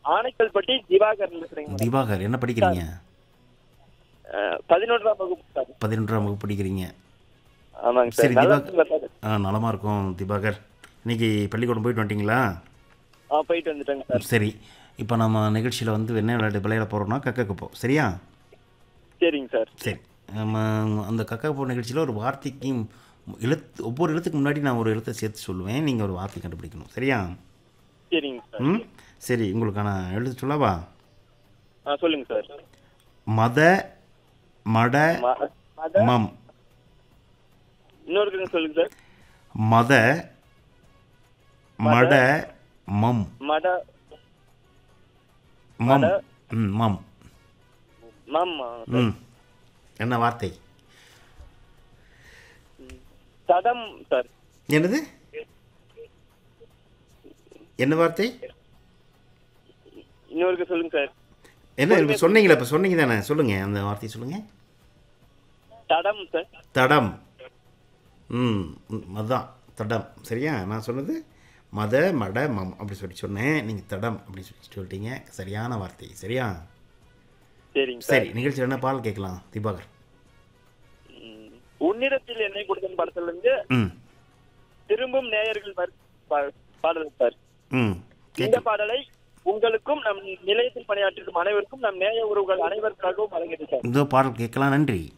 ஆனைக்கல்பட்டி திவாகர் பேசுறேங்க மேடம் திவாகர் என்ன படிக்கிறீங்க அஹ், பதினொன்றாம் வகுப்பு சார் பதினொன்றாம் வகுப்பு படிக்கிறீங்க ஆமாங்க சரி, சார் நல்லா திவாகர். இருக்குங்களா சார் ஆ நலமாக இருக்கும் திவாகர் இன்னைக்கு பள்ளிக்கூடம் போயிட்டு வந்துட்டீங்களா ஆ போயிட்டு வந்துட்டேங்க சார் சரி இப்போ நம்ம நிகழ்ச்சியில் வந்து என்ன விளையாட்டு விளையாட போகிறோம்னா கக்க போ சரியா சரிங்க சார் சரி நம்ம அந்த கக்க போ நிகழ்ச்சியில் ஒரு வார்த்தைக்கு எழுத்து ஒவ்வொரு எழுத்துக்கு முன்னாடி நான் ஒரு எழுத்தை சேர்த்து சொல்லுவேன் நீங்கள் ஒரு வார்த்தை கண்டுபிடிக்கணும் சரியா சரிங்க சார் ம் சரி உங்களுக்கான எழுத்து சொல்லவா ஆ சொல்லுங்க சார் மத மட ம- மத மம் இன்னொரு சொல்லுங்க சார் மத மட மம் மட மம் மட. ம் மம் மாமா ம் என்ன வார்த்தை தடம் சார் என்னது என்ன வார்த்தை இன்னொருக்கு சொல்லுங்க சார் என்ன இப்போ சொன்னீங்களே இப்போ சொன்னீங்க தானே சொல்லுங்கள் அந்த வார்த்தையை சொல்லுங்கள் தடம் சார் தடம் ம் ம், அதான் தடம் சரியா நான் சொன்னது மத மட மம் அப்படி சொல்லி சொன்னேன் நீங்கள் தடம் அப்படி சொல்லி சொல்லிட்டீங்க சரியான வார்த்தை சரியா சரிங்க சார் சரி நிகழ்ச்சியில் என்ன பால் கேட்கலாம் திபாகர் ம். உன்னிடத்தில் என்னை கொடுத்தன் படத்துல இருந்து ம் திரும்பும் நேயர்கள் வரு- பா- பாடல் சார் ம் இந்த கேட்க பாடலை உங்களுக்கும் நம் நிலையத்தில் பணியாற்றும் அனைவருக்கும் நம் நேய உறவுகள் அனைவருக்காகவும் வழங்குது சார் இந்த பாடல் கேட்கலாம் நன்றி